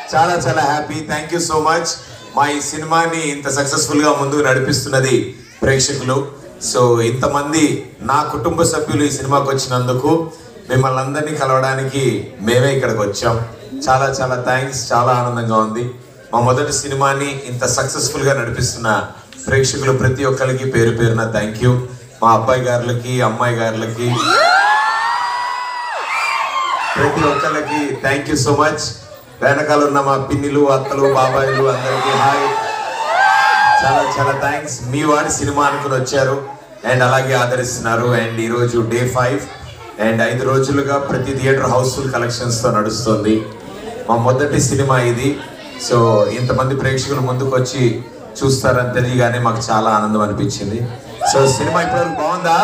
చాలా చాలా happy thank you so much మా ఈ సినిమాని ఇంత సక్సెస్ఫుల్ గా ముందుకు నడిపిస్తున్నది ప్రేక్షకులు సో ఇంతమంది నా కుటుంబ సభ్యులు ఈ సినిమాకి వచ్చినందుకు మిమ్మల్ని అందరినీ కలవడానికి మేమే ఇక్కడికి వచ్చాం చాలా చాలా థ్యాంక్స్ చాలా ఆనందంగా ఉంది మా మొదటి సినిమాని ఇంత సక్సెస్ఫుల్ గా నడిపిస్తున్న ప్రేక్షకులు ప్రతి ఒక్కరికి పేరు పేరున థ్యాంక్ యూ మా అబ్బాయి గారులకి అమ్మాయి గారులకి ప్రతి ఒక్కరికి థ్యాంక్ యూ సో మచ్ వెనకాల ఉన్న మా పిన్నిలు అత్తలు బాబాయిలు అందరికీ హాయ్ చాలా చాలా థ్యాంక్స్ మీ వాడి సినిమా అనుకుని వచ్చారు అండ్ అలాగే ఆదరిస్తున్నారు అండ్ ఈరోజు డే ఫైవ్ అండ్ ఐదు రోజులుగా ప్రతి థియేటర్ హౌస్ఫుల్ కలెక్షన్స్తో నడుస్తుంది మా మొదటి సినిమా ఇది సో ఇంతమంది ప్రేక్షకులు ముందుకు వచ్చి చూస్తారని తెలియగానే మాకు చాలా ఆనందం అనిపించింది సో సినిమా ఇప్పటివరకు బాగుందా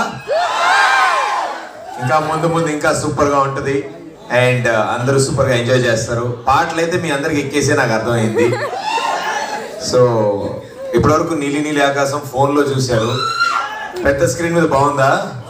ఇంకా ముందు ముందు ఇంకా సూపర్ గా ఉంటది అండ్ అందరూ సూపర్ గా ఎంజాయ్ చేస్తారు పాటలు అయితే మీ అందరికి ఎక్కేసే నాకు అర్థమైంది సో ఇప్పటివరకు నీలి నీలి ఆకాశం ఫోన్ లో చూశారు పెద్ద స్క్రీన్ మీద బాగుందా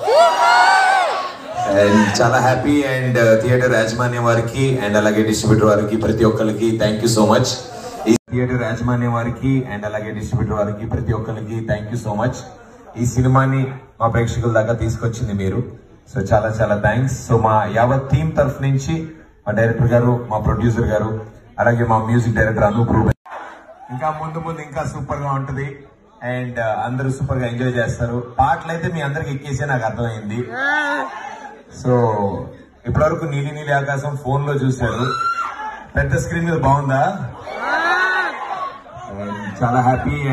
అండ్ చాలా హ్యాపీ అండ్ థియేటర్ యాజమాన్యం వారికి అండ్ అలాగే డిస్ట్రిబ్యూటర్ వారికి ప్రతి ఒక్కరికి థ్యాంక్ యూ సో మచ్ ఈ థియేటర్ యాజమాన్యం వారికి అండ్ అలాగే డిస్ట్రిబ్యూటర్ వారికి ప్రతి ఒక్కరికి థ్యాంక్ యూ సో మచ్ ఈ సినిమాని మా ప్రేక్షకుల దాకా తీసుకొచ్చింది మీరు సో చాలా చాలా థ్యాంక్స్ సో మా యావత్ టీమ్ తరఫు నుంచి మా డైరెక్టర్ గారు మా ప్రొడ్యూసర్ గారు అలాగే మా మ్యూజిక్ డైరెక్టర్ అనూప్ రూబెన్ ఇంకా ముందు ముందు ఇంకా సూపర్ గా ఉంటది అండ్ అందరూ సూపర్ గా ఎంజాయ్ చేస్తారు పాటలు అయితే మీ అందరికి ఎక్కేసే నాకు అర్థమైంది సో ఇప్పటివరకు నీలి నీలి ఆకాశం ఫోన్ లో చూశారు పెద్ద స్క్రీన్ మీద బాగుందా And చాలా హ్యాపీ